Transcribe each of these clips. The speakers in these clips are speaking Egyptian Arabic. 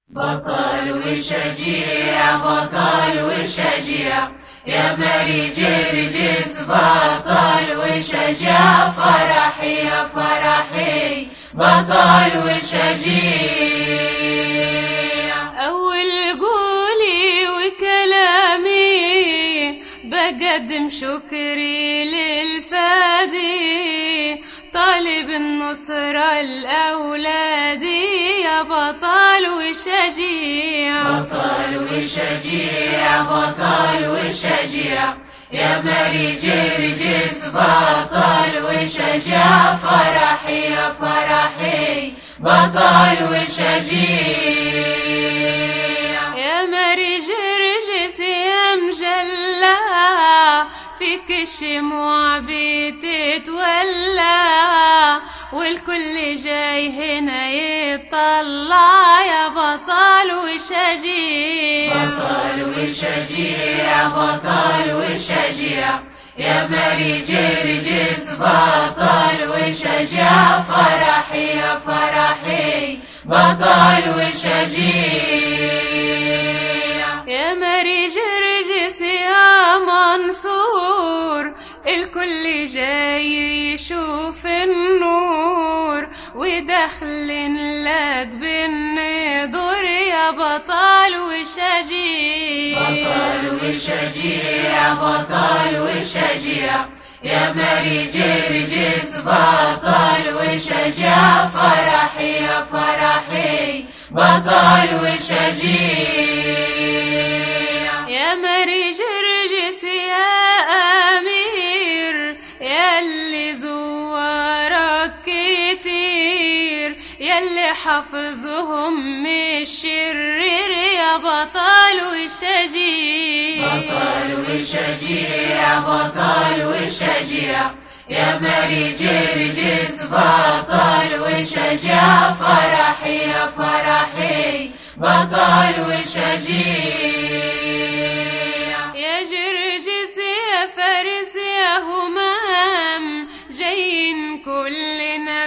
بطل وشجيع بطل وشجيع يا ماري جرجس بطل وشجيع فرحي يا فرحي بطل وشجيع أول قولي وكلامي بقدم شكري للفادي طالب النصرة الأولادي يا بطل وشجيع بطل وشجيع بطل وشجيع يا ماري جرجس بطل وشجيع فرحي يا فرحي بطل وشجيع يا ماري جرجس يا مجلة فيك الشموع بتتولى والكل جاي هنا يطلع يا بطل وشجيع بطل وشجيع بطل وشجيع يا ماري جرجس بطل وشجيع فرحي يا فرحي بطل وشجيع يا ماري جرجس يا منصور الكل جاي يشوف النور ودخل لك بالنضور يا بطل وشجيع بطل وشجيع بطل وشجيع يا ماري جرجس بطل وشجيع فرحي يا فرحي بطل وشجيع يا ماري جرجس يا أمير ياللي زوارك كتير ياللي حافظهم من الشرير يا بطل وشجيع بطل وشجيع بطل وشجيع يا ماري جرجس بطل وشجيع فرحي يا فرحي بطل وشجيع يا جرجس يا فارس يا همام جايين كلنا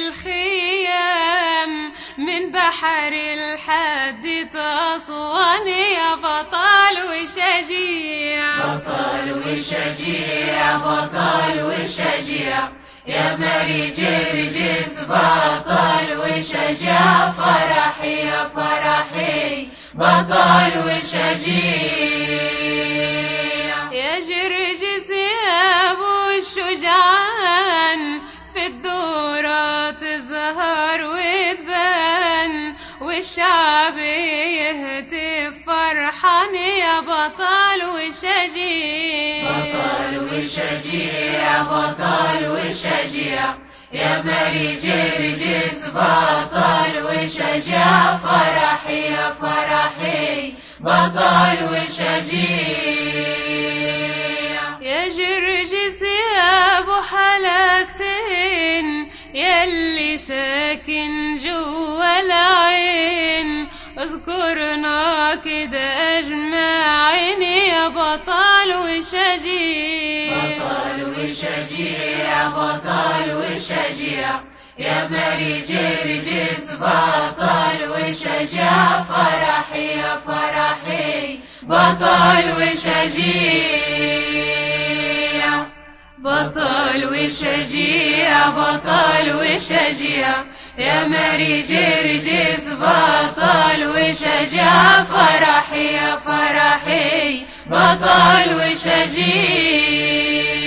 بالخيام من بحر الحد أسوان يا بطل وشجيع بطل وشجيع بطل وشجيع يا ماري جرجس بطل وشجيع فرحي يا فرحي بطل وشجيع يا جرجس يا ابو الشجعان في الدورة تظهر وتبان والشعب يهتف فرحان يا بطل وشجيع بطل وشجيع بطل وشجيع يا ماري جرجس بطل وشجيع فرحي يا فرحي بطل وشجيع يا جرجس يا ابو حلقتين ياللي ساكن جوا العين اذكرنا كده اجمعين يا بطل وشجيع بطل وشجيع بطل وشجيع يا ماري جرجس بطل وشجيع فرحي يا فرحي بطل وشجيع بطل وشجيع بطل وشجيع يا ماري جرجس بطل وشجيع فرحي يا فرحي بطل وشجيع